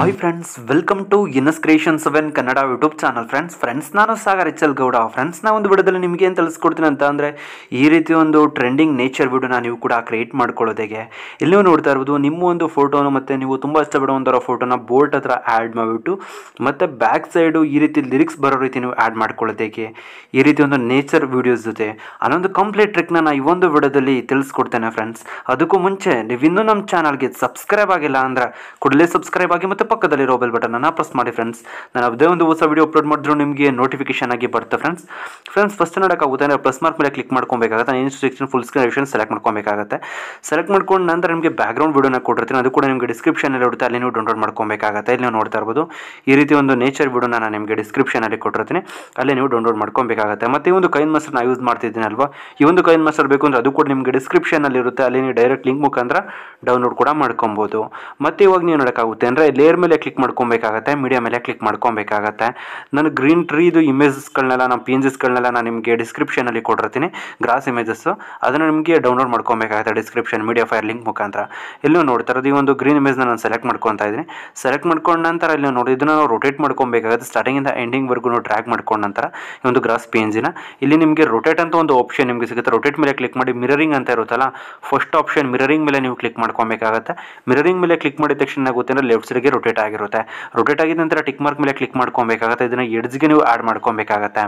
hi friends welcome to ಇನಸ್ creation seven Kannada YouTube channel friends friends ನಾನು Sagar H L Gowda friends ನಾ ಒಂದು ವಿಡಿಯೋದಲ್ಲಿ ನಿಮಗೆ ಏನು ತಿಳಿಸ್ಕೊಡ್ತೀನಿ ಅಂತ ಅಂದರೆ ಈ ರೀತಿ ಒಂದು ಟ್ರೆಂಡಿಂಗ್ ನೇಚರ್ ವಿಡಿಯೋನ ನೀವು ಕೂಡ ಕ್ರಿಯೇಟ್ ಮಾಡ್ಕೊಳ್ಳೋದಕ್ಕೆ ಇಲ್ಲಿ ನೀವು ನೋಡ್ತಾ ಇರ್ಬೋದು ನಿಮ್ಮ ಒಂದು ಫೋಟೋನ ಮತ್ತು ನೀವು ತುಂಬ ಇಷ್ಟಪಡುವಂಥ ಫೋಟೋನ ಬೋರ್ಡ್ ಹತ್ರ ಆ್ಯಡ್ ಮಾಡಿಬಿಟ್ಟು ಮತ್ತು ಬ್ಯಾಕ್ ಸೈಡು ಈ ರೀತಿ ಲಿರಿಕ್ಸ್ ಬರೋ ರೀತಿ ನೀವು ಆ್ಯಡ್ ಮಾಡ್ಕೊಳ್ಳೋದಕ್ಕೆ ಈ ರೀತಿ ಒಂದು ನೇಚರ್ ವಿಡಿಯೋಸ್ ಜೊತೆ ಅನ್ನೊಂದು ಕಂಪ್ಲೀಟ್ ಟ್ರಿಕ್ನ ನಾನು ಈ ಒಂದು ವಿಡಿಯೋದಲ್ಲಿ ತಿಳಿಸ್ಕೊಡ್ತೇನೆ ಫ್ರೆಂಡ್ಸ್ ಅದಕ್ಕೂ ಮುಂಚೆ ನೀವು ಇನ್ನೂ ನಮ್ಮ ಚಾನಲ್ಗೆ ಸಬ್ಸ್ಕ್ರೈಬ್ ಆಗಿಲ್ಲ ಅಂದ್ರೆ ಕೂಡಲೇ ಸಬ್ಸ್ಕ್ರೈಬ್ ಆಗಿ ಮತ್ತು ಪಕ್ಕದಲ್ಲಿರೋ ಬೆಲ್ ಬಟನನ್ನು ಪ್ರೆಸ್ ಮಾಡಿ ಫ್ರೆಂಡ್ಸ್ ನಾನು ಯಾವುದೇ ಒಂದು ಹೊಸ ವಿಡಿಯೋ ಅಪ್ಲೋಡ್ ಮಾಡಿದ್ರು ನಿಮಗೆ ನೋಟಿಫಿಕೇಶನ್ ಆಗಿ ಬರುತ್ತೆ ಫ್ರೆಂಡ್ಸ್ ಫ್ರೆಂಡ್ಸ್ ಫಸ್ಟ್ ನೋಡೋಕ್ಕಾಗುತ್ತೆ ಅಂದರೆ ಪ್ಲಸ್ ಮಾರ್ಕ್ ಮೇಲೆ ಕ್ಲಿಕ್ ಮಾಡ್ಕೊಬೇಕಾಗುತ್ತೆ ನಾನು instruction full screen edition select ಮಾಡ್ಕೊಬೇಕಾಗುತ್ತೆ ಸೆಲೆಕ್ಟ್ ಮಾಡ್ಕೊಂಡು ನಂತರ ನಿಮಗೆ ಬ್ಯಾಕ್ಗ್ರೌಂಡ್ ವಿಡಿಯೋನ ಕೊಟ್ಟಿರ್ತೀನಿ ಅದು ಕೂಡ ನಿಮಗೆ ಡಿಸ್ಕ್ರಿಪ್ಷನಲ್ಲಿ ಇರುತ್ತೆ ಅಲ್ಲಿ ನೀವು ಡೌನ್ಲೋಡ್ ಮಾಡ್ಕೊಬೇಕಾಗುತ್ತೆ ಇಲ್ಲಿ ನೀವು ನೋಡ್ತಾ ಇರ್ಬೋದು ಈ ರೀತಿ ಒಂದು ನೇಚರ್ ವಿಡಿಯೋನ ನಾನು ನಿಮಗೆ ಡಿಸ್ಕ್ರಿಪ್ಷನಲ್ಲಿ ಕೊಟ್ಟಿರ್ತೀನಿ ಅಲ್ಲಿ ನೀವು ಡೌನ್ಲೋಡ್ ಮಾಡ್ಕೊಬೇಕಾಗುತ್ತೆ ಮತ್ತು ಈ ಒಂದು ಕೈನ್ ಮಾಸ್ಟರ್ ನಾನು ಯೂಸ್ ಮಾಡ್ತಿದ್ದೀನಿ ಅಲ್ವಾ ಈ ಒಂದು ಕೈನ್ ಮಾಸ್ಟರ್ ಬೇಕು ಅಂದರೆ ಅದು ಕೂಡ ನಿಮಗೆ ಡಿಸ್ಕ್ರಿಪ್ಷನಲ್ಲಿ ಇರುತ್ತೆ ಅಲ್ಲಿ ನೀವು ಡೈರೆಕ್ಟ್ ಲಿಂಕ್ ಮುಖಾಂತರ ಡೌನ್ಲೋಡ್ ಕೂಡ ಮಾಡ್ಕೊಬೋದು ಮತ್ತು ಇವಾಗ ನೀವು ನೋಡೋಕ್ಕಾಗುತ್ತೆ ಅಂದರೆ ಲೇಯರ್ ಮೇಲೆ ಕ್ಲಿಕ್ ಮಾಡ್ಕೊಬೇಕಾಗತ್ತೆ ಮೀಡಿಯಾ ಮೇಲೆ ಕ್ಲಿಕ್ ಮಾಡ್ಕೊಬೇಕಾಗತ್ತೆ ನಾನು ಗ್ರೀನ್ ಟ್ರೀದು ಇಮೇಜಸ್ಗಳನ್ನೆಲ್ಲ ನಮ್ಮ ಪೇಂಜಸ್ಗಳನ್ನೆಲ್ಲ ನಾನು ನಿಮಗೆ ಡಿಸ್ಕ್ರಿಪ್ಷನಲ್ಲಿ ಕೊಟ್ಟಿರ್ತೀನಿ ಗ್ರಾಸ್ ಇಮೇಜಸ್ಸು ಅದನ್ನು ನಿಮಗೆ ಡೌನ್ಲೋಡ್ ಮಾಡ್ಕೊಬೇಕಾಗತ್ತೆ ಡಿಸ್ಕ್ರಿಪ್ಷನ್ ಮೀಡಿಯಾ ಫೈರ್ ಲಿಂಕ್ ಮುಖಾಂತರ ಇಲ್ಲೂ ನೋಡ್ತಾ ಇರೋದು ಈ ಒಂದು ಗ್ರೀನ್ ಇಮೇಜ್ನ ನಾನು ಸೆಲೆಕ್ಟ್ ಮಾಡ್ಕೊತಾ ಇದ್ದೀನಿ ಸೆಲೆಕ್ಟ್ ಮಾಡ್ಕೊಂಡ ನಂತರ ಇಲ್ಲಿ ನೋಡಿ ಇದನ್ನು ನಾವು ರೊಟೇಟ್ ಮಾಡ್ಕೊಬೇಕಾಗುತ್ತೆ ಸ್ಟಾರ್ಟಿಂಗಿಂದ ಎಂಡಿಂಗ್ವರೆಗೂ ನಾವು ಟ್ರ್ಯಾಕ್ ಮಾಡ್ಕೊಂಡ ನಂತರ ಈ ಒಂದು ಗ್ರಾಸ್ ಪೇಂಜಿನ ಇಲ್ಲಿ ನಿಮಗೆ ರೊಟೇಟ್ ಅಂತ ಒಂದು ಆಪ್ಷನ್ ನಿಮಗೆ ಸಿಗುತ್ತೆ ರೊಟೇಟ್ ಮೇಲೆ ಕ್ಲಿಕ್ ಮಾಡಿ ಮಿರರಿಂಗ್ ಅಂತ ಇರುತ್ತಲ್ಲ ಫಸ್ಟ್ ಆಪ್ಷನ್ ಮಿರರಿಂಗ್ ಮೇಲೆ ನೀವು ಕ್ಲಿಕ್ ಮಾಡ್ಕೊಬೇಕಾಗುತ್ತೆ ಮಿರರಿಂಗ್ ಮೇಲೆ ಕ್ಲಿಕ್ ಮಾಡಿದ ತಕ್ಷಣ ಏನಾಗುತ್ತೆ ಅಂದರೆ ಲೆಫ್ಟ್ ಸೈಡ್ಗೆ ರೊಟೇಟ್ ಆಗಿರುತ್ತೆ ರೊಟೇಟ್ ಆಗಿದ ನಂತರ ಟಿಕ್ ಮಾರ್ಕ್ ಮೇಲೆ ಕ್ಲಿಕ್ ಮಾಡ್ಕೊಬೇಕಾಗುತ್ತೆ ಇದನ್ನು ಎಡ್ಜ್ಗೆ ನೀವು ಆ್ಯಡ್ ಮಾಡ್ಕೊಬೇಕಾಗತ್ತೆ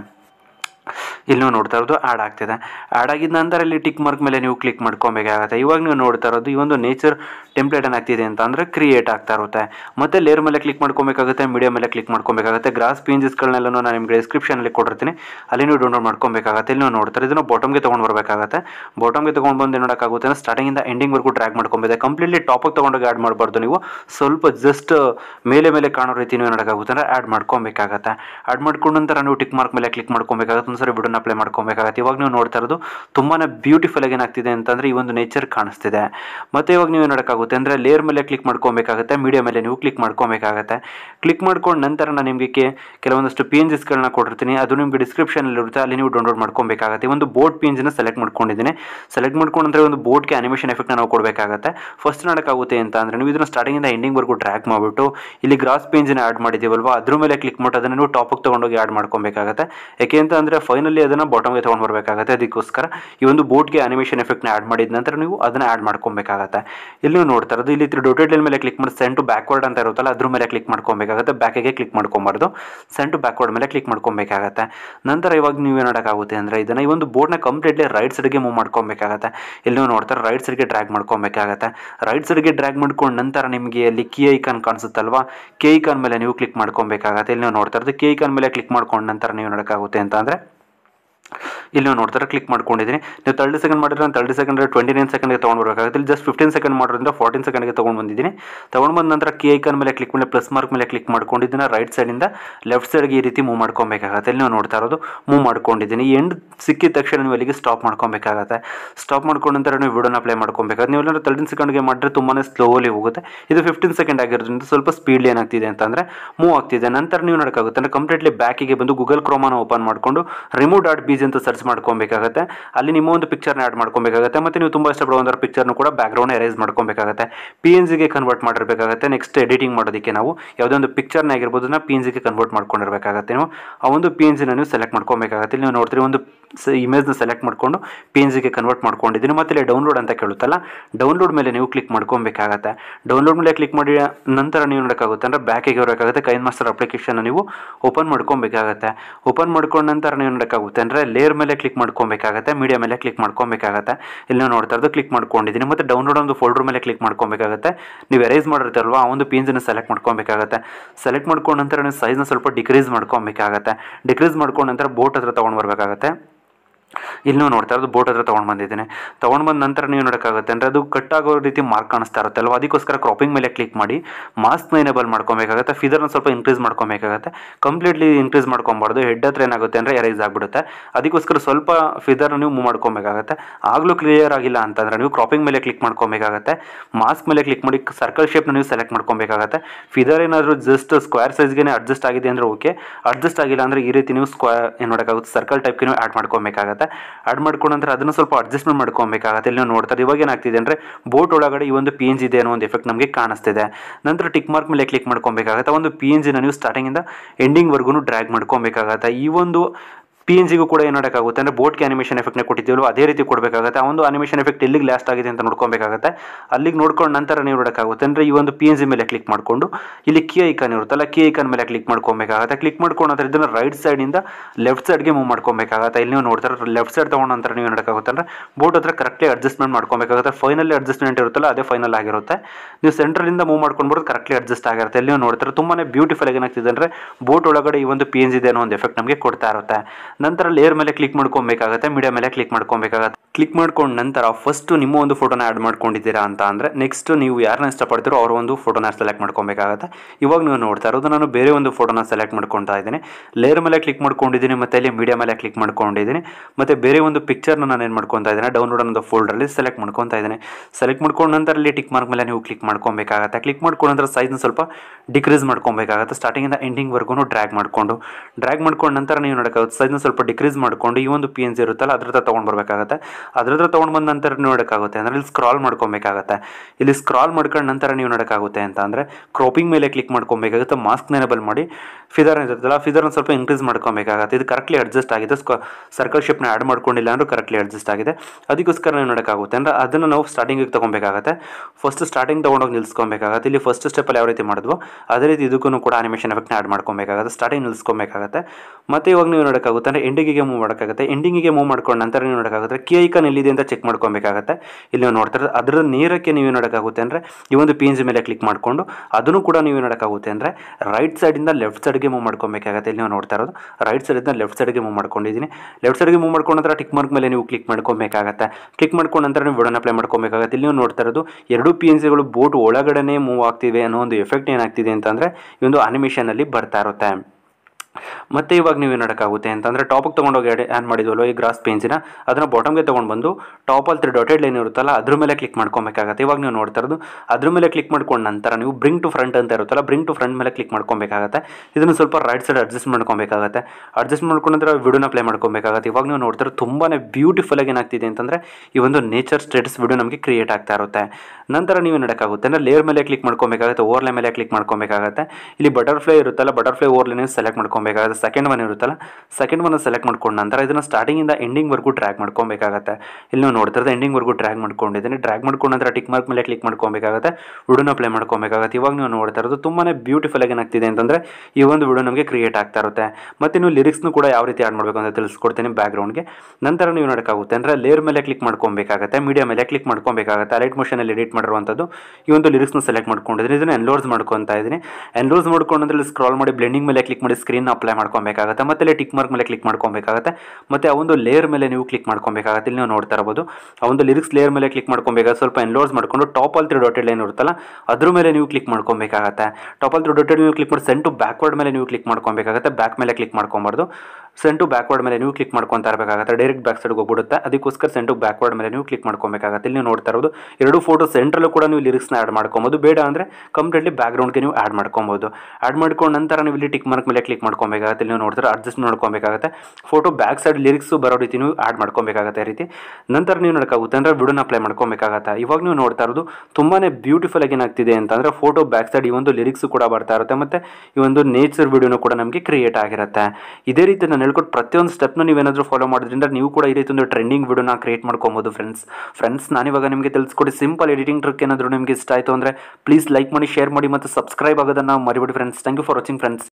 ಇಲ್ಲಿ ನೀವು ನೋಡ್ತಾ ಇರೋದು ಆ್ಯಡ್ ಆಗ್ತಿದೆ ಆ್ಯಡ್ ಆಗಿದ ನಂತರ ಇಲ್ಲಿ ಟಿಕ್ ಮಾರ್ಕ್ ಮೇಲೆ ನೀವು ಕ್ಲಿಕ್ ಮಾಡ್ಕೊಬೇಕಾಗತ್ತೆ ಇವಾಗ ನೀವು ನೋಡ್ತಾ ಇರೋದು ಈ ಒಂದು ನೇಚರ್ ಟೆಂಪ್ಲೇಟ್ ಏನಾಗ್ತಿದೆ ಅಂತ ಅಂದರೆ ಕ್ರಿಯೇಟ್ ಆಗ್ತಾ ಇರುತ್ತೆ ಮತ್ತೆ ಲೇಯರ್ ಮೇಲೆ ಕ್ಲಿಕ್ ಮಾಡ್ಕೊಬೇಕಾಗುತ್ತೆ ಮೀಡಿಯಾ ಮೇಲೆ ಕ್ಲಿಕ್ ಮಾಡ್ಕೊಬೇಕಾಗುತ್ತೆ ಗ್ರಾಸ್ ಪೇಂಜಸ್ಗಳನ್ನೆಲ್ಲ ನಾನು ನಿಮಗೆ ಡಿಸ್ಕ್ರಿಪ್ಷನಲ್ಲಿ ಕೊಟ್ಟಿರ್ತೀನಿ ಅಲ್ಲಿ ನೀವು ಡೌನ್ಲೋಡ್ ಮಾಡ್ಕೊಬೇಕಾಗುತ್ತೆ ಇಲ್ಲಿ ನೀವು ನೋಡ್ತಾರೆ ಇದನ್ನು ಬಾಟಮ್ಗೆ ತೊಗೊಂಡು ಬರಬೇಕಾಗುತ್ತೆ ಬಾಟಮ್ಗೆ ತೊಗೊಂಡು ಬಂದು ನೋಡೋಕ್ಕಾಗುತ್ತೆ ಅಂದರೆ ಸ್ಟಾರ್ಟಿಂಗಿಂದ ಎಂಡಿಂಗ್ವರೆಗೂ ಟ್ರ್ಯಾಕ್ ಮಾಡ್ಕೊಬೇಕು ಕಂಪ್ಲೀಟ್ಲಿ ಟಾಪಿಗೆ ತೊಗೊಂಡೋಗಿ ಆ್ಯಡ್ ಮಾಡಬಾರ್ದು ನೀವು ಸ್ವಲ್ಪ ಜಸ್ಟ್ ಮೇಲೆ ಮೇಲೆ ಕಾಣೋ ರೀತಿ ನೀವು ನೋಡೋಕ್ಕಾಗುತ್ತೆ ಅಂದರೆ ಆ್ಯಡ್ ಮಾಡ್ಕೊಬೇಕಾಗತ್ತೆ ಆ್ಯಡ್ ಮಾಡ್ಕೊಂಡ ನಂತರ ನೀವು ಟಿಕ್ ಮಾರ್ಕ್ ಮೇಲೆ ಕ್ಲಿಕ್ ಮಾಡ್ಕೊಬೇಕಾಗುತ್ತೆ ಒಂದ್ಸರಿ ವಿಡಿಯೋನ ಅಪ್ಲೈ ಮಾಡ್ಕೊಬೇಕಾಗತ್ತೆ ಇವಾಗ ನೀವು ನೋಡ್ತಾ ಇರೋದು ತುಂಬಾ ಬ್ಯೂಟಿಫುಲ್ ಆಗಿ ಏನಾಗ್ತಿದೆ ಅಂತಂದರೆ ಈ ಒಂದು ನೇಚರ್ ಕಾಣಿಸ್ತಿದೆ ಮತ್ತು ಇವಾಗ ನೀವು ನೋಡೋಕ್ಕಾಗುತ್ತೆ ಅಂದರೆ ಲೇಯರ್ ಮೇಲೆ ಕ್ಲಿಕ್ ಮಾಡ್ಕೊಬೇಕಾಗುತ್ತೆ ಮೀಡಿಯಾ ಮೇಲೆ ನೀವು ಕ್ಲಿಕ್ ಮಾಡ್ಕೊಬೇಕಾಗುತ್ತೆ ಕ್ಲಿಕ್ ಮಾಡ್ಕೊಂಡು ನಂತರ ನಾನು ನಿಮಗೆ ಕೆ- ಕೆಲವೊಂದಷ್ಟು ಪೇಂಜಸ್ಗಳನ್ನ ಕೊಟ್ಟಿರ್ತೀನಿ ಅದು ನಿಮಗೆ ಡಿಸ್ಕ್ರಿಪ್ಷನಲ್ಲಿ ಇರುತ್ತೆ ಅಲ್ಲಿ ನೀವು ಡೌನ್ಲೋಡ್ ಮಾಡ್ಕೊಬೇಕಾಗುತ್ತೆ ಈ ಒಂದು ಬೋರ್ಡ್ ಪೇಂಜನ್ನ ಸೆಲೆಕ್ಟ್ ಮಾಡ್ಕೊಂಡಿದ್ದೀನಿ ಸೆಲೆಕ್ಟ್ ಮಾಡ್ಕೊಂಡು ಅಂದರೆ ಒಂದು ಬೋರ್ಡ್ಗೆ ಅನಿಮೇಷನ್ ಎಫೆಕ್ಟ್ನ ನಾವು ಕೊಡಬೇಕಾಗುತ್ತೆ ಫಸ್ಟ್ ನೋಡೋಕ್ಕಾಗುತ್ತೆ ಅಂತ ಅಂದರೆ ನೀವು ಇದನ್ನು ಸ್ಟಾರ್ಟಿಂಗಿಂದ ಎಂಡಿಂಗ್ವರೆಗೂ ಟ್ರ್ಯಾಕ್ ಮಾಡಿಬಿಟ್ಟು ಇಲ್ಲಿ ಗ್ರಾಸ್ ಪೇಂಜನ್ನ ಆ್ಯಡ್ ಮಾಡಿದ್ದೀವಲ್ವಾ ಅದ್ರ ಮೇಲೆ ಕ್ಲಿಕ್ ಮಾಡಿ ಅದನ್ನು ನೀವು ಟಾಪಿಗೆ ತೊಗೊಂಡೋಗಿ ಆ್ಯಡ್ ಮಾಡ್ಕೊಬೇಕಾಗುತ್ತೆ ಯಾಕೆ ಅಂತ ಅಂದರೆ ಫೈನಲಿ ಅದನ್ನು ಬಾಟಮ್ಗೆ ತೊಗೊಂಡು ಬರಬೇಕಾಗುತ್ತೆ ಅದಕ್ಕೋಸ್ಕರ ಈ ಒಂದು ಬೋರ್ಡ್ಗೆ ಅನಿಮೇಷನ್ ಎಫೆಕ್ಟ್ನ ಆ್ಯಡ್ ಮಾಡಿದ ನಂತರ ನೀವು ಅದನ್ನು ಆ್ಯಡ್ ಮಾಡ್ಕೊಬೇಕಾಗುತ್ತೆ ಇಲ್ಲಿ ನೀವು ನೋಡ್ತಾ ಇರೋದು ಇಲ್ಲಿ ಡೊಟೆಡ್ ಲೈನ್ ಮೇಲೆ ಕ್ಲಿಕ್ ಮಾಡಿ ಸೆಂಟ್ ಟು ಬ್ಯಾಕ್ವರ್ಡ್ ಅಂತ ಇರುತ್ತಲ್ಲ ಅದ್ರ ಮೇಲೆ ಕ್ಲಿಕ್ ಮಾಡ್ಕೊಬೇಕಾಗುತ್ತೆ ಬ್ಯಾಕಿಗೆ ಕ್ಲಿಕ್ ಮಾಡ್ಕೊಬಾರ್ದು ಸೆಂಟ್ ಟು ಬ್ಯಾಕ್ವರ್ಡ್ ಮೇಲೆ ಕ್ಲಿಕ್ ಮಾಡ್ಕೊಬೇಕಾಗತ್ತೆ ನಂತರ ಇವಾಗ ನೀವು ನೋಡೋಕ್ಕಾಗುತ್ತೆ ಅಂದರೆ ಇದನ್ನು ಈ ಒಂದು ಬೋರ್ಡ್ನ ಕಂಪ್ಲೀಟ್ಲಿ ರೈಟ್ ಸೈಡ್ಗೆ ಮೂವ್ ಮಾಡ್ಕೊಬೇಕಾಗತ್ತೆ ಇಲ್ಲಿ ನೀವು ನೋಡ್ತಾರೆ ರೈಟ್ ಸೈಡ್ಗೆ ಡ್ರ್ಯಾಗ್ ಮಾಡ್ಕೊಬೇಕಾಗತ್ತೆ ರೈಟ್ ಸೈಡ್ಗೆ ಡ್ರ್ಯಾಗ್ ಮಾಡ್ಕೊಂಡು ನಂತರ ನಿಮಗೆ ಅಲ್ಲಿ ಕೀ ಐಕಾನ್ ಕಾಣಿಸುತ್ತಲ್ವಾ ಕೇ ಐಕಾನ್ ಮೇಲೆ ನೀವು ಕ್ಲಿಕ್ ಮಾಡ್ಕೊಬೇಕಾಗತ್ತೆ ಇಲ್ಲಿ ನೀವು ನೋಡ್ತಾ ಇರೋದು ಕೇ ಐಕಾನ್ ಮೇಲೆ ಕ್ಲಿಕ್ ಮಾಡ್ಕೊಂಡು ನಂತರ ನೀವು ನೋಡೋಕ್ಕಾಗುತ್ತೆ ಅಂತ ಅಂದರೆ ಇಲ್ಲಿ ನೀವು ನೋಡ್ತಾರೆ ಕ್ಲಿಕ್ ಮಾಡ್ಕೊಂಡಿದ್ದೀನಿ ನೀವು ತರ್ಟಿ ಸೆಕೆಂಡ್ ಮಾಡಿದ್ರೆ ನಾನು ತರ್ಟಿ ಸೆಕೆಂಡ್ ಟ್ವೆಂಟಿ ನೈನ್ ಸೆಕೆಂಡ್ಗೆ ತೊಗೊಂಡು ಬರಬೇಕಾಗುತ್ತೆ ಇಲ್ಲಿ ಜಸ್ಟ್ ಫಿಫ್ಟೀನ್ ಸೆಕೆಂಡ್ ಮಾಡೋದ್ರಿಂದ ಫೋರ್ಟೀನ್ ಸೆಕೆಂಡ್ಗೆ ತೊಗೊಂಡು ಬಂದಿದ್ದೀನಿ ತೊಗೊಂಡು ಬಂದ ನಂತರ ಕೀ ಐಕಾನ್ ಮೇಲೆ ಕ್ಲಿಕ್ ಮಾಡಿ ಪ್ಲಸ್ ಮಾರ್ಕ್ ಮೇಲೆ ಕ್ಲಿಕ್ ಮಾಡ್ಕೊಂಡಿದ್ದೀನಿ ರೈಟ್ ಸೈಡಿಂದ ಲೆಫ್ಟ್ ಸೈಡ್ಗೆ ಈ ರೀತಿ ಮೂವ್ ಮಾಡ್ಕೊಬೇಕಾಗತ್ತೆ ಇಲ್ಲಿ ನೀವು ನೋಡ್ತಾ ಇರೋದು ಮೂವ್ ಮಾಡ್ಕೊಂಡಿದ್ದೀನಿ ಎಂಡ್ ಸಿಕ್ಕಿದ ತಕ್ಷಣ ನೀವು ಅಲ್ಲಿಗೆ ಸ್ಟಾಪ್ ಮಾಡ್ಕೊಬೇಕಾಗತ್ತೆ ಸ್ಟಾಪ್ ಮಾಡ್ಕೊಂಡ ನಂತರ ನೀವು ವಿಡಿಯೋನ ಅಪ್ಲೈ ಮಾಡ್ಕೊಬೇಕಾಗುತ್ತೆ ನೀವು ಎಲ್ಲರೂ ತರ್ಟೀನ್ ಸೆಕೆಂಡ್ಗೆ ಮಾಡಿದ್ರೆ ತುಂಬಾ ಸ್ಲೋಲಿ ಹೋಗುತ್ತೆ ಇದು ಫಿಫ್ಟೀನ್ ಸೆಕೆಂಡ್ ಆಗಿರೋದ್ರಿಂದ ಸ್ವಲ್ಪ ಸ್ಪೀಡ್ಲಿ ಏನಾಗ್ತಿದೆ ಅಂತಂದರೆ ಮೂವ್ ಆಗ್ತಿದೆ ನಂತರ ನೀವು ನೋಡೋಕ್ಕಾಗುತ್ತೆ ಅಂದರೆ ಕಂಪ್ಲೀಟ್ಲಿ ಬ್ಯಾಕಿಗೆ ಬಂದು ಗೂಗಲ್ ಕ್ರೋಮಾನ ಓಪನ್ ಮಾಡಿಕೊಂಡು ರಿಮೂವ್ ಡಾಟ್ ಬೀಜ್ ಅಂತ ಸರ್ಚ್ ಮಾಡ್ಕೊಬೇಕಾಗುತ್ತೆ ಅಲ್ಲಿ ನಿಮ್ಮ ಒಂದು ಪಿಕ್ಚರ್ನ ಆ್ಯಡ್ ಮಾಡ್ಕೊಬೇಕಾಗುತ್ತೆ ಮತ್ತು ನೀವು ತುಂಬ ಇಷ್ಟಪಡುವಂಥ ಪಿಕ್ಚರ್ನು ಕೂಡ ಬ್ಯಾಕ್ಗ್ರೌಂಡ್ ಎರೇಸ್ ಮಾಡ್ಕೊಬೇಕಾಗುತ್ತೆ ಪಿ ಎನ್ ಜಿಗೆ ಕನ್ವರ್ಟ್ ಮಾಡಿರಬೇಕಾಗುತ್ತೆ ನೆಕ್ಸ್ಟ್ ಎಡಿಟಿಂಗ್ ಮಾಡೋದಕ್ಕೆ ನಾವು ಯಾವುದೇ ಒಂದು ಪಿಕ್ಚರ್ನ ಆಗಿರ್ಬೋದು ಅದನ್ನ ಪಿ ಎನ್ ಜಿಗೆ ಕನ್ವರ್ಟ್ ಮಾಡ್ಕೊಂಡಿರಬೇಕಾಗುತ್ತೆ ನೀವು ಆ ಒಂದು ಪಿ ಎನ್ ಜಿನ ನೀವು ಸೆಲೆಕ್ಟ್ ಮಾಡ್ಕೊಬೇಕಾಗುತ್ತೆ ಇಲ್ಲಿ ನೀವು ನೋಡ್ತೀರಿ ಒಂದು ಇಮೇಜ್ನ ಸೆಲೆಕ್ಟ್ ಮಾಡಿಕೊಂಡು ಪಿ ಎನ್ ಜಿಗೆ ಕನ್ವರ್ಟ್ ಮಾಡ್ಕೊಂಡಿದ್ದೀನಿ ಮತ್ತು ಇಲ್ಲಿ ಡೌನ್ಲೋಡ್ ಅಂತ ಕೇಳುತ್ತಲ್ಲ ಡೌನ್ಲೋಡ್ ಮೇಲೆ ನೀವು ಕ್ಲಿಕ್ ಮಾಡ್ಕೊಬೇಕಾಗತ್ತೆ ಡೌನ್ಲೋಡ್ ಮೇಲೆ ಕ್ಲಿಕ್ ಮಾಡಿ ನಂತರ ನೀವು ನೋಡೋಕ್ಕಾಗುತ್ತೆ ಅಂದರೆ ಬ್ಯಾಕಿಗೆ ಬರಬೇಕಾಗುತ್ತೆ ಕೈನ್ ಮಾಸ್ಟರ್ ಅಪ್ಲಿಕೇಶನ್ ನೀವು ಓಪನ್ ಮಾಡ್ಕೊಬೇಕಾಗತ್ತೆ ಓಪನ್ ಮಾಡ್ಕೊಂಡ ನಂತರ ನೀವು ನೋಡೋಕ್ಕಾಗುತ್ತೆ ಅಂದರೆ ಲೇಯರ್ ಮೇಲೆ ಕ್ಲಿಕ್ ಮಾಡ್ಕೊಬೇಕಾಗತ್ತೆ ಮೀಡಿಯಾ ಮೇಲೆ ಕ್ಲಿಕ್ ಮಾಡ್ಕೊಬೇಕಾಗತ್ತೆ ಇಲ್ಲಿ ನೀವು ನೋಡ್ತಾ ಇರೋದು ಕ್ಲಿಕ್ ಮಾಡ್ಕೊಂಡಿದ್ದೀನಿ ಮತ್ತು ಡೌನ್ಲೋಡ್ ಒಂದು ಫೋಲ್ಡರ್ ಮೇಲೆ ಕ್ಲಿಕ್ ಮಾಡ್ಕೊಬೇಕಾಗತ್ತೆ ನೀವು ಎರೇಸ್ ಮಾಡಿರ್ತೀರಲ್ವ ಆ ಒಂದು ಪೇಂಜನ್ನು ಸೆಲೆಕ್ಟ್ ಮಾಡ್ಕೊಬೇಕಾಗತ್ತೆ ಸೆಲೆಕ್ಟ್ ಮಾಡ್ಕೊಂಡ ನಂತರ ನೀವು ಸೈಜ್ನ ಸ್ವಲ್ಪ ಡಿಕ್ರೀಸ್ ಮಾಡ್ಕೊಬೇಕಾಗತ್ತೆ ಡಿಕ್ರೀಸ್ ಮಾಡ್ಕೊಂಡ ನಂತರ ಬೋಟ್ ಹತ್ರ ತೊಗೊಂಡು ಬರಬೇಕಾಗತ್ತೆ ಇಲ್ಲಿ ನೀವು ನೋಡ್ತಾ ಇರೋದು ಬೋಟ್ ಹತ್ರ ತೊಗೊಂಡು ಬಂದಿದ್ದೀನಿ ತೊಗೊಂಡು ಬಂದ ನಂತರ ನೀವು ನೋಡೋಕ್ಕಾಗುತ್ತೆ ಅಂದರೆ ಅದು ಕಟ್ ಆಗೋ ರೀತಿ ಮಾರ್ಕ್ ಕಾಣಿಸ್ತಾ ಇರುತ್ತೆ ಅಲ್ವಾ ಅದಕ್ಕೋಸ್ಕರ ಕ್ರಾಪಿಂಗ್ ಮೇಲೆ ಕ್ಲಿಕ್ ಮಾಡಿ ಮಾಸ್ಕ್ನ ಎನೇಬಲ್ ಮಾಡ್ಕೊಬೇಕಾಗುತ್ತೆ ಫಿದರ್ನ ಸ್ವಲ್ಪ ಇನ್ಕ್ರೀಸ್ ಮಾಡ್ಕೊಬೇಕಾಗುತ್ತೆ ಕಂಪ್ಲೀಟ್ಲಿ ಇನ್ಕ್ರೀಸ್ ಮಾಡ್ಕೊಬಾರ್ದು ಹೆಡ್ ಹತ್ರ ಏನಾಗುತ್ತೆ ಅಂದರೆ ಎರೈಸ್ ಆಗಿಬಿಡುತ್ತೆ ಅದಕ್ಕೋಸ್ಕರ ಸ್ವಲ್ಪ ಫಿದರ್ನ ನೀವು ಮೂವ್ ಮಾಡ್ಕೊಬೇಕಾಗತ್ತೆ ಆಗಲೂ ಕ್ಲಿಯರ್ ಆಗಿಲ್ಲ ಅಂತಂದರೆ ನೀವು ಕ್ರಾಪಿಂಗ್ ಮೇಲೆ ಕ್ಲಿಕ್ ಮಾಡ್ಕೊಬೇಕಾಗತ್ತೆ ಮಾಸ್ಕ್ ಮೇಲೆ ಕ್ಲಿಕ್ ಮಾಡಿ ಸರ್ಕಲ್ ಶೇಪ್ನ ನೀವು ಸೆಲೆಕ್ಟ್ ಮಾಡ್ಕೊಬೇಕಾಗತ್ತೆ ಫಿದರ್ ಏನಾದರೂ ಜಸ್ಟ್ ಸ್ಕ್ವೇರ್ ಸೈಜ್ಗೆ ಅಡ್ಜಸ್ಟ್ ಆಗಿದೆ ಅಂದರೆ ಓಕೆ ಅಡ್ಜಸ್ಟ್ ಆಗಿಲ್ಲ ಅಂದರೆ ಈ ರೀತಿ ನೀವು ಸ್ಕ್ವೇರ್ ಏನು ಮಾಡೋಕ್ಕಾಗುತ್ತೆ ಸರ್ಕಲ್ ಟೈಪ್ಗೆ ನೀವು ಆ್ಯಡ್ ಮಾಡ್ಕೊಬೇಕಾಗತ್ತೆ ಮಾಡ್ಕೊಬೇಕಾಗತ್ತೆ ಆ್ಯಡ್ ಮಾಡ್ಕೊಂಡ ನಂತರ ಅದನ್ನು ಸ್ವಲ್ಪ ಅಡ್ಜಸ್ಟ್ಮೆಂಟ್ ಮಾಡ್ಕೊಬೇಕಾಗತ್ತೆ ಇಲ್ಲಿ ನೀವು ನೋಡ್ತಾರೆ ಇವಾಗ ಏನಾಗ್ತಿದೆ ಅಂದರೆ ಬೋಟ್ ಒಳಗಡೆ ಈ ಒಂದು ಪಿ ಎನ್ ಜಿ ಇದೆ ಅನ್ನೋ ಒಂದು ಎಫೆಕ್ಟ್ ನಮಗೆ ಕಾಣಿಸ್ತಿದೆ ನಂತರ ಟಿಕ್ ಮಾರ್ಕ್ ಮೇಲೆ ಕ್ಲಿಕ್ ಮಾಡ್ಕೊಬೇಕಾಗತ್ತೆ ಒಂದು ಪಿ ಎನ್ ಜಿನ ನೀವು ಸ್ಟಾರ್ಟಿಂಗಿಂದ ಎಂಡಿಂಗ್ವರೆಗೂ ಡ್ರ್ಯಾಗ್ ಮಾಡ್ಕೊಬೇಕಾಗತ್ತೆ ಈ ಒಂದು ಪಿ ಎನ್ ಜಿಗೂ ಕೂಡ ಏನು ಮಾಡೋಕ್ಕಾಗುತ್ತೆ ಅಂದರೆ ಬೋಟ್ಗೆ ಅನಿಮೇಷನ್ ಎಫೆಕ್ಟ್ನ ಕೊಟ್ಟಿದ್ದೀವಲ್ಲ ಅದೇ ರೀತಿ ಕೊಡಬೇಕಾಗುತ್ತೆ ಆ ಒಂದು ಅನಿಮೇಷನ್ ಎಫೆಕ್ಟ್ ಎಲ್ಲಿಗೆ ಲಾಸ್ಟ್ ಆಗಿದೆ ಅಂತ ನೋಡ್ಕೊಬೇಕಾಗುತ್ತೆ ಅಲ್ಲಿಗೆ ನೋಡ್ಕೊಂಡು ನಂತರ ನೀವು ನೋಡೋಕ್ಕಾಗುತ್ತೆ ಅಂದರೆ ಈ ಒಂದು ಪಿ ಎನ್ ಜಿ ಮೇಲೆ ಕ್ಲಿಕ್ ಮಾಡಿಕೊಂಡು ಇಲ್ಲಿ ಕೀ ಐಕಾನ್ ಇರುತ್ತಲ್ಲ ಕೀ ಐಕಾನ್ ಮೇಲೆ ಕ್ಲಿಕ್ ಮಾಡ್ಕೊಬೇಕಾಗುತ್ತೆ ಕ್ಲಿಕ್ ಮಾಡ್ಕೊಂಡು ನಂತರ ಇದನ್ನು ರೈಟ್ ಸೈಡಿಂದ ಲೆಫ್ಟ್ ಸೈಡ್ಗೆ ಮೂವ್ ಮಾಡ್ಕೊಬೇಕಾಗುತ್ತೆ ಇಲ್ಲಿ ನೀವು ನೋಡ್ತಾರೆ ಲೆಫ್ಟ್ ಸೈಡ್ ತೊಗೊಂಡು ನಂತರ ನೀವು ನೋಡೋಕ್ಕಾಗುತ್ತೆ ಅಂದರೆ ಬೋಟ್ ಹತ್ರ ಕರೆಕ್ಟ್ಲಿ ಅಡ್ಜಸ್ಟ್ಮೆಂಟ್ ಮಾಡ್ಕೊಬೇಕಾಗುತ್ತೆ ಫೈನಲಿ ಅಡ್ಜಸ್ಟ್ಮೆಂಟ್ ಇರುತ್ತಲ್ಲ ಅದೇ ಫೈನಲ್ ಆಗಿರುತ್ತೆ ನೀವು ಸೆಂಟ್ರಲಿಂದ ಮೂವ್ ಮಾಡ್ಕೊಂಡು ಬರೋದು ಕರೆಕ್ಟ್ಲಿ ಅಡ್ಜಸ್ಟ್ ಆಗಿರುತ್ತೆ ಇಲ್ಲಿ ನೀವು ನೋಡ್ತಾರೆ ತುಂಬಾ ಬ್ಯೂಟಿಫುಲ್ ಆಗಿ ಏನಾಗ್ತಿದೆ ಅಂದರೆ ಬೋಟ್ ಒಳಗಡೆ ಈ ಒಂದು ಪಿ ಎನ್ ಜಿ ಇದೆ ಅನ್ನೋ ಒಂದು ಎಫೆಕ್ಟ್ ನಮಗೆ ಕೊಡ್ತಾ ಇರುತ್ತೆ ನಂತರ ಲೇಯರ್ ಮೇಲೆ ಕ್ಲಿಕ್ ಮಾಡ್ಕೊಬೇಕಾಗತ್ತೆ ಮೀಡಿಯಾ ಮೇಲೆ ಕ್ಲಿಕ್ ಮಾಡ್ಕೊಬೇಕಾಗತ್ತೆ ಕ್ಲಿಕ್ ಮಾಡ್ಕೊಂಡ ನಂತರ ಫಸ್ಟ್ ನಿಮ್ಮ ಒಂದು ಫೋಟೋನ ಆ್ಯಡ್ ಮಾಡ್ಕೊಂಡಿದ್ದೀರಾ ಅಂತ ಅಂದರೆ ನೆಕ್ಸ್ಟ್ ನೀವು ಯಾರನ್ನ ಇಷ್ಟಪಡ್ತೀರೋ ಅವ್ರ ಒಂದು ಫೋಟೋನ ಸೆಲೆಕ್ಟ್ ಮಾಡ್ಕೊಬೇಕಾಗತ್ತೆ ಇವಾಗ ನೀವು ನೋಡ್ತಾ ಇರೋದು ನಾನು ಬೇರೆ ಒಂದು ಫೋಟೋನ ಸೆಲೆಕ್ಟ್ ಮಾಡ್ಕೊತಾ ಇದ್ದೀನಿ ಲೇಯರ್ ಮೇಲೆ ಕ್ಲಿಕ್ ಮಾಡ್ಕೊಂಡಿದ್ದೀನಿ ಮತ್ತು ಇಲ್ಲಿ ಮೀಡಿಯಾ ಮೇಲೆ ಕ್ಲಿಕ್ ಮಾಡ್ಕೊಂಡಿದ್ದೀನಿ ಮತ್ತು ಬೇರೆ ಒಂದು ಪಿಕ್ಚರ್ನ ನಾನು ಏನು ಮಾಡ್ಕೊತಾ ಇದ್ದೀನಿ ಡೌನ್ಲೋಡ್ ಅನ್ನೋದು ಫೋಲ್ಡರಲ್ಲಿ ಸೆಲೆಕ್ಟ್ ಮಾಡ್ಕೊತಾ ಇದ್ದೀನಿ ಸೆಲೆಕ್ಟ್ ಮಾಡ್ಕೊಂಡ ನಂತರ ಇಲ್ಲಿ ಟಿಕ್ ಮಾರ್ಕ್ ಮೇಲೆ ನೀವು ಕ್ಲಿಕ್ ಮಾಡ್ಕೊಬೇಕಾಗತ್ತೆ ಕ್ಲಿಕ್ ಮಾಡ್ಕೊಂಡ ನಂತರ ಸೈಜ್ನ ಸ್ವಲ್ಪ ಡಿಕ್ರೀಸ್ ಮಾಡ್ಕೊಬೇಕಾಗತ್ತೆ ಸ್ಟಾರ್ಟಿಂಗಿಂದ ಎಂಡಿಂಗ್ವರೆಗೂ ಡ್ರ್ಯಾಗ್ ಮಾಡಿಕೊಂಡು ಡ್ರ್ಯಾಗ್ ಮಾಡ್ಕೊಂಡ ನಂತರ ನೀವು ನೋಡೋಕ್ಕಾಗುತ್ತೆ ಸೈಜ್ನ ಸ್ವಲ್ಪ ಡಿಕ್ರೀಸ್ ಮಾಡಿಕೊಂಡು ಈ ಒಂದು ಪಿ ಎನ್ ಜಿ ಇರುತ್ತಲ್ಲ ಅದ್ರ ಹತ್ರ ತೊಗೊಂಡು ಬರಬೇಕಾಗತ್ತೆ ಅದ್ರ ಹತ್ರ ತೊಗೊಂಡು ಬಂದ ನಂತರ ನೀವು ನೋಡೋಕ್ಕಾಗುತ್ತೆ ಅಂದರೆ ಇಲ್ಲಿ ಸ್ಕ್ರಾಲ್ ಮಾಡ್ಕೊಬೇಕಾಗತ್ತೆ ಇಲ್ಲಿ ಸ್ಕ್ರಾಲ್ ಮಾಡ್ಕೊಂಡ ನಂತರ ನೀವು ನೋಡೋಕ್ಕಾಗುತ್ತೆ ಅಂತ ಅಂದರೆ ಕ್ರಾಪಿಂಗ್ ಮೇಲೆ ಕ್ಲಿಕ್ ಮಾಡ್ಕೊಬೇಕಾಗುತ್ತೆ ಮಾಸ್ಕ್ ಎನೇಬಲ್ ಮಾಡಿ ಫಿದರ್ ಇರುತ್ತಲ್ಲ ಫಿದರ್ನ ಸ್ವಲ್ಪ ಇನ್ಕ್ರೀಸ್ ಮಾಡ್ಕೊಬೇಕಾಗತ್ತೆ ಇದು ಕರೆಕ್ಟ್ಲಿ ಅಡ್ಜಸ್ಟ್ ಆಗಿದೆ ಸ್ಕ ಸರ್ಕಲ್ ಶೇಪ್ನ ಆ್ಯಡ್ ಮಾಡ್ಕೊಂಡಿಲ್ಲ ಅಂದ್ರೂ ಕರೆಕ್ಟ್ಲಿ ಅಡ್ಜಸ್ಟ್ ಆಗಿದೆ ಅದಕ್ಕೋಸ್ಕರ ನೀವು ನೋಡೋಕ್ಕಾಗುತ್ತೆ ಅಂದರೆ ಅದನ್ನು ನಾವು ಸ್ಟಾರ್ಟಿಂಗಿಗೆ ತೊಗೊಬೇಕಾಗತ್ತೆ ಫಸ್ಟ್ ಸ್ಟಾರ್ಟಿಂಗ್ ತೊಗೊಂಡೋಗಿ ನಿಲ್ಸ್ಕೊಬೇಕಾಗತ್ತೆ ಇಲ್ಲಿ ಫಸ್ಟ್ ಸ್ಟೆಪ್ಪಲ್ಲಿ ಯಾವ ರೀತಿ ಮಾಡಿದ್ವೋ ಅದೇ ರೀತಿ ಇದಕ್ಕೂ ಕೂಡ ಅನಿಮೇಷನ್ ಎಫೆಕ್ಟ್ನ ಆ್ಯಡ್ ಮಾಡ್ಕೊಬೇಕಾಗುತ್ತೆ ಸ್ಟಾರ್ಟಿಂಗ್ ನಿಲ್ಸ್ಕೊಬೇಕಾಗತ್ತೆ ಮತ್ತು ಇವಾಗ ನೀವು ನೋಡೋಕ್ಕಾಗುತ್ತೆ ಅಂದರೆ ಎಂಡಿಂಗಿಗೆ ಮೂವ್ ಮಾಡೋಕ್ಕಾಗುತ್ತೆ ಎಂಡಿಂಗಿಗೆ ಮೂವ್ ಮಾಡ್ಕೊಂಡು ನಂತರ ನೀವು ನೋಡೋಕ್ಕಾಗುತ್ತೆ ಕಿ ಐಕನ್ ಎಲ್ಲಿದೆ ಅಂತ ಚೆಕ್ ಮಾಡ್ಕೊಬೇಕಾಗತ್ತೆ ಇಲ್ಲಿ ನೀವು ನೋಡ್ತಾರೆ ಅದರ ನೇರಕ್ಕೆ ನೀವು ನೋಡೋಕ್ಕಾಗುತ್ತೆ ಅಂದರೆ ಈ ಒಂದು ಪಿ ಎನ್ ಜಿ ಮೇಲೆ ಕ್ಲಿಕ್ ಮಾಡಿಕೊಂಡು ಅದನ್ನು ಕೂಡ ನೀವು ನೋಡೋಕ್ಕಾಗುತ್ತೆ ಅಂದರೆ ರೈಟ್ ಸೈಡಿಂದ ಲೆಫ್ಟ್ ಸೈಡ್ಗೆ ಮೂವ್ ಮಾಡ್ಕೊಬೇಕಾಗತ್ತೆ ಇಲ್ಲಿ ನೀವು ನೋಡ್ತಾ ಇರೋದು ರೈಟ್ ಸೈಡಿಂದ ಲೆಫ್ಟ್ ಸೈಡ್ಗೆ ಮೂವ್ ಮಾಡ್ಕೊಂಡಿದ್ದೀನಿ ಲೆಫ್ಟ್ ಸೈಡ್ಗೆ ಮೂವ್ ಮಾಡ್ಕೊಂಡ ನಂತರ ಟಿಕ್ ಮಾರ್ಕ್ ಮೇಲೆ ನೀವು ಕ್ಲಿಕ್ ಮಾಡ್ಕೊಬೇಕಾಗತ್ತೆ ಕ್ಲಿಕ್ ಮಾಡ್ಕೊಂಡ ನಂತರ ನೀವು ವಿಡೋನ ಅಪ್ಲೈ ಮಾಡ್ಕೊಬೇಕಾಗತ್ತೆ ಇಲ್ಲಿ ನೀವು ನೋಡ್ತಾ ಇರೋದು ಎರಡು ಪಿ ಎನ್ ಸಿಗಳು ಬೋಟ್ ಒಳಗಡೆ ಮೂವ್ ಆಗ್ತಿವೆ ಅನ್ನೋ ಒಂದು ಎಫೆಕ್ಟ್ ಏನಾಗ್ತಿದೆ ಅಂತಂದರೆ ಈ ಒಂದು ಅನಿಮೇಷನಲ್ಲಿ ಬರ್ತಾ ಇರುತ್ತೆ ಮತ್ತೆ ಇವಾಗ ನೀವು ಏನು ಮಾಡೋಕ್ಕಾಗುತ್ತೆ ಅಂತಂದರೆ ಟಾಪಿಗೆ ತೊಗೊಂಡೋಗಿ ಆ್ಯಡ್ ಮಾಡಿದ್ವಲ್ವ ಈ ಗ್ರಾಸ್ ಪೇನ್ಸಿನ ಅದನ್ನು ಬಾಟಮ್ಗೆ ತೊಗೊಂಡು ಬಂದು ಟಾಪಲ್ಲಿ ತ್ರೀ ಡಾಟೆಡ್ ಲೈನ್ ಇರುತ್ತಲ್ಲ ಅದ್ರ ಮೇಲೆ ಕ್ಲಿಕ್ ಮಾಡ್ಕೊಬೇಕಾಗತ್ತೆ ಇವಾಗ ನೀವು ನೋಡ್ತಾ ಇರೋದು ಅದ್ರ ಮೇಲೆ ಕ್ಲಿಕ್ ಮಾಡ್ಕೊಂಡ ನಂತರ ನೀವು ಬ್ರಿಂಗ್ ಟು ಫ್ರಂಟ್ ಅಂತ ಇರುತ್ತಲ್ಲ ಬ್ರಿಂಗ್ ಟು ಫ್ರಂಟ್ ಮೇಲೆ ಕ್ಲಿಕ್ ಮಾಡ್ಕೊಬೇಕಾಗತ್ತೆ ಇದನ್ನು ಸ್ವಲ್ಪ ರೈಟ್ ಸೈಡ್ ಅಡ್ಜಸ್ಟ್ ಮಾಡ್ಕೊಬೇಕಾಗತ್ತೆ ಅಡ್ಜಸ್ಟ್ ಮಾಡ್ಕೊಂಡ ನಂತರ ವಿಡಿಯೋನ ಪ್ಲೇ ಮಾಡ್ಕೊಬೇಕಾಗತ್ತೆ ಇವಾಗ ನೀವು ನೋಡ್ತಾರೆ ತುಂಬಾ ಬ್ಯೂಟಿಫುಲ್ ಆಗಿ ಏನಾಗ್ತಿದೆ ಅಂತಂದರೆ ಈ ಒಂದು ನೇಚರ್ ಸ್ಟೇಟಸ್ ವಿಡಿಯೋ ನಮಗೆ ಕ್ರಿಯೇಟ್ ಆಗ್ತಾ ಇರುತ್ತೆ ನಂತರ ನೀವು ನೋಡೋಕ್ಕಾಗುತ್ತೆ ಅಂದರೆ ಲೇಯರ್ ಮೇಲೆ ಕ್ಲಿಕ್ ಮಾಡ್ಕೊಬೇಕಾಗುತ್ತೆ ಓರ್ಲೆ ಮೇಲೆ ಕ್ಲಿಕ್ ಮಾಡ್ಕೊಬೇಕಾಗತ್ತೆ ಇಲ್ಲಿ ಬಟರ್ಫ್ಲೈ ಇರುತ್ತಲ್ಲ ಬಟರ್ಫ್ಲೈ ಓರ್ಲೆನೇ ಸೆಲೆಕ್ಟ್ ಮಾಡ್ಕೊಬೇಕಾಗುತ್ತೆ ಸೆಕೆಂಡ್ ಒನ್ ಇರುತ್ತಲ್ಲ ಸೆಕೆಂಡ್ ಒನ್ ಸೆಲೆಕ್ಟ್ ಮಾಡ್ಕೊಂಡ ನಂತರ ಇದನ್ನು ಸ್ಟಾರ್ಟಿಂಗಿಂದ ಎಂಡಿಂಗ್ವರೆಗೂ ಟ್ರ್ಯಾಕ್ ಮಾಡ್ಕೊಬೇಕಾಗತ್ತೆ ಇಲ್ಲಿ ನೀವು ನೋಡ್ತಾ ಇರೋದು ಎಂಡಿಂಗ್ವರೆಗೂ ಟ್ರ್ಯಾಕ್ ಮಾಡ್ಕೊಂಡಿದ್ದೀನಿ ಟ್ರ್ಯಾಕ್ ಮಾಡ್ಕೊಂಡ ನಂತರ ಟಿಕ್ ಮಾರ್ಕ್ ಮೇಲೆ ಕ್ಲಿಕ್ ಮಾಡ್ಕೊಬೇಕಾಗತ್ತೆ ವಿಡಿಯೋನ ಪ್ಲೇ ಮಾಡ್ಕೊಬೇಕಾಗತ್ತೆ ಇವಾಗ ನೀವು ನೋಡ್ತಾ ಇರೋದು ತುಂಬಾ ಬ್ಯೂಟಿಫುಲ್ ಆಗಿ ಏನಾಗ್ತಿದೆ ಅಂತಂದರೆ ಈ ಒಂದು ವಿಡಿಯೋ ನಮಗೆ ಕ್ರಿಯೇಟ್ ಆಗ್ತಾ ಇರುತ್ತೆ ಮತ್ತು ನೀವು ಲಿರಿಕ್ಸ್ನು ಕೂಡ ಯಾವ ರೀತಿ ಆ್ಯಡ್ ಮಾಡಬೇಕು ಅಂತ ತಿಳಿಸ್ಕೊಡ್ತೀನಿ ಬ್ಯಾಕ್ಗ್ರೌಂಡ್ಗೆ ನಂತರ ನೀವು ನೋಡೋಕ್ಕಾಗುತ್ತೆ ಅಂದರೆ ಲೇಯರ್ ಮೇಲೆ ಕ್ಲಿಕ್ ಮಾಡ್ಕೊಬೇಕಾಗತ್ತೆ ಮೀಡಿಯಾ ಮೇಲೆ ಕ್ಲಿಕ್ ಮಾಡ್ಕೊಬೇಕಾಗತ್ತೆ ಅಲೈಟ್ ಮೋಷನಲ್ಲಿ ಎಡಿಟ್ ಮಾಡಿರುವಂಥದ್ದು ಈ ಒಂದು ಲಿರಿಕ್ಸ್ನ ಸೆಲೆಕ್ಟ್ ಮಾಡ್ಕೊಂಡಿದ್ದೀನಿ ಇದನ್ನು ಎನ್ಲೋರ್ಸ್ ಮಾಡ್ಕೊತಾ ಇದ್ದೀನಿ ಎನ್ಲೋರ್ಸ್ ಮಾಡ್ಕೊಂಡ್ರೆ ಸ್ಕ್ರಾಲ್ ಮಾಡಿ ಬ್ಲೆಂಡಿಂಗ್ ಮೇಲೆ ಕ್ಲಿಕ್ ಮಾಡಿ ಸ್ಕ್ರೀನ್ ಅಪ್ಲೈ ಮಾಡ್ಕೊಬೇಕಾಗತ್ತೆ ಮತ್ತೆ ಇಲ್ಲಿ ಟಿಕ್ ಮಾರ್ಕ್ ಮೇಲೆ ಕ್ಲಿಕ್ ಮಾಡ್ಕೊಬೇಕಾಗತ್ತೆ ಮತ್ತು ಆ ಒಂದು ಲೇಯರ್ ಮೇಲೆ ನೀವು ಕ್ಲಿಕ್ ಮಾಡ್ಕೊಬೇಕಾಗತ್ತೆ ಇಲ್ಲಿ ನೀವು ನೋಡ್ತಾ ಇರ್ಬೋದು ಆ ಒಂದು ಲಿರಿಕ್ಸ್ ಲೇಯರ್ ಮೇಲೆ ಕ್ಲಿಕ್ ಮಾಡ್ಕೊಬೇಕಾಗುತ್ತೆ ಸ್ವಲ್ಪ ಎನ್ಲೋರ್ಸ್ ಮಾಡ್ಕೊಂಡು ಟಾಪ್ ಅಲ್ಲಿ ತ್ರೀ ಡಾಟೆಡ್ ಲೈನ್ ಇರುತ್ತಲ್ಲ ಅದ್ರ ಮೇಲೆ ನೀವು ಕ್ಲಿಕ್ ಮಾಡ್ಕೊಬೇಕಾಗತ್ತೆ ಟಾಪ್ ಅಲ್ಲಿ ತ್ರೀ ಡಾಟೆಡ್ ನೀವು ಕ್ಲಿಕ್ ಮಾಡಿ ಸೆಂಟ್ ಟು ಬ್ಯಾಕ್ವರ್ಡ್ ಮೇಲೆ ನೀವು ಕ್ಲಿಕ್ ಮಾಡ್ಕೊಬೇಕಾಗತ್ತೆ ಬ್ಯಾಕ್ ಮೇಲೆ ಕ್ಲಿಕ್ ಮಾಡ್ಕೊಬಾರ್ದು ಸೆಂಟು ಬ್ಯಾಕ್ವರ್ಡ್ ಮೇಲೆ ನೀವು ಕ್ಲಿಕ್ ಮಾಡ್ಕೊತಾ ಇರಬೇಕಾಗುತ್ತೆ ಡೈರೆಕ್ಟ್ ಬ್ಯಾಕ್ ಸೈಡ್ಗೆ ಹೋಗ್ಬಿಡುತ್ತೆ ಅದಕ್ಕೋಸ್ಕರ ಸೆಂಟು ಬ್ಯಾಕ್ವರ್ಡ್ ಮೇಲೆ ನೀವು ಕ್ಲಿಕ್ ಮಾಡ್ಕೊಬೇಕಾಗುತ್ತೆ ಇಲ್ಲಿ ನೀವು ನೋಡ್ತಾ ಇರೋದು ಎರಡು ಫೋಟೋ ಸೆಂಟ್ರಲ್ಲೂ ಕೂಡ ನೀವು ಲಿರಿಕ್ಸ್ನ ಆ್ಯಡ್ ಮಾಡ್ಕೊಬೋದು ಬೇಡ ಅಂದರೆ ಕಂಪ್ಲೀಟ್ಲಿ ಬ್ಯಾಕ್ಗ್ರೌಂಡ್ಗೆ ನೀವು ಆ್ಯಡ್ ಮಾಡ್ಕೊಬೋದು ಆ್ಯಡ್ ಮಾಡ್ಕೊಂಡು ನಂತರ ನೀವು ಇಲ್ಲಿ ಟಿಕ್ ಮಾರ್ಕ್ ಮೇಲೆ ಕ್ಲಿಕ್ ಮಾಡ್ಕೊಬೇಕಾಗುತ್ತೆ ಇಲ್ಲಿ ನೀವು ನೋಡ್ತಾರೆ ಅಡ್ಜಸ್ಟ್ ಮಾಡ್ಕೊಬೇಕಾಗುತ್ತೆ ಫೋಟೋ ಬ್ಯಾಕ್ ಸೈಡ್ ಲಿರಿಕ್ಸು ಬರೋ ರೀತಿ ನೀವು ಆ್ಯಡ್ ಮಾಡ್ಕೊಬೇಕಾಗುತ್ತೆ ಈ ರೀತಿ ನಂತರ ನೀವು ನೋಡೋಕ್ಕಾಗುತ್ತೆ ಅಂದರೆ ವಿಡಿಯೋನ ಅಪ್ಲೈ ಮಾಡ್ಕೊಬೇಕಾಗತ್ತೆ ಇವಾಗ ನೀವು ನೋಡ್ತಾ ಇರೋದು ತುಂಬಾ ಬ್ಯೂಟಿಫುಲ್ ಆಗಿ ಏನಾಗ್ತಿದೆ ಅಂತಂದರೆ ಫೋಟೋ ಬ್ಯಾಕ್ ಸೈಡ್ ಈ ಒಂದು ಲಿರಿಕ್ಸು ಕೂಡ ಬರ್ತಾ ಇರುತ್ತೆ ಮತ್ತು ಈ ಒಂದು ನೇಚರ್ ವಿಡಿಯೋನು ಕೂಡ ನಮಗೆ ಕ್ರಿಯೇಟ್ ಆಗಿರುತ್ತೆ ಇದೇ ರೀತಿ ನಾನು ಹೇಳ್ಕೊಟ್ಟು ಪ್ರತಿಯೊಂದು ಸ್ಟೆಪ್ನ ನೀವೇನಾದರೂ ಫಾಲೋ ಮಾಡೋದ್ರಿಂದ ನೀವು ಕೂಡ ಈ ರೀತಿ ಒಂದು ಟ್ರೆಂಡಿಂಗ್ ವಿಡಿಯೋನ ಕ್ರಿಯೇಟ್ ಮಾಡ್ಕೊಬೋದು ಫ್ರೆಂಡ್ಸ್ ಫ್ರೆಂಡ್ಸ್ ನಾನಿವಾಗ ನಿಮಗೆ ತಿಳಿಸ್ಕೊಡಿ ಸಿಂಪಲ್ ಎಡಿಟಿಂಗ್ ಟ್ರಿಕ್ ಏನಾದರೂ ನಿಮಗೆ ಇಷ್ಟ ಆಯಿತು ಅಂದರೆ ಪ್ಲೀಸ್ ಲೈಕ್ ಮಾಡಿ ಶೇರ್ ಮಾಡಿ ಮತ್ತು ಸಬ್ಸ್ಕ್ರೈಬ್ ಆಗೋದನ್ನು ಮರಿಬೇಡಿ friends thank you for watching friends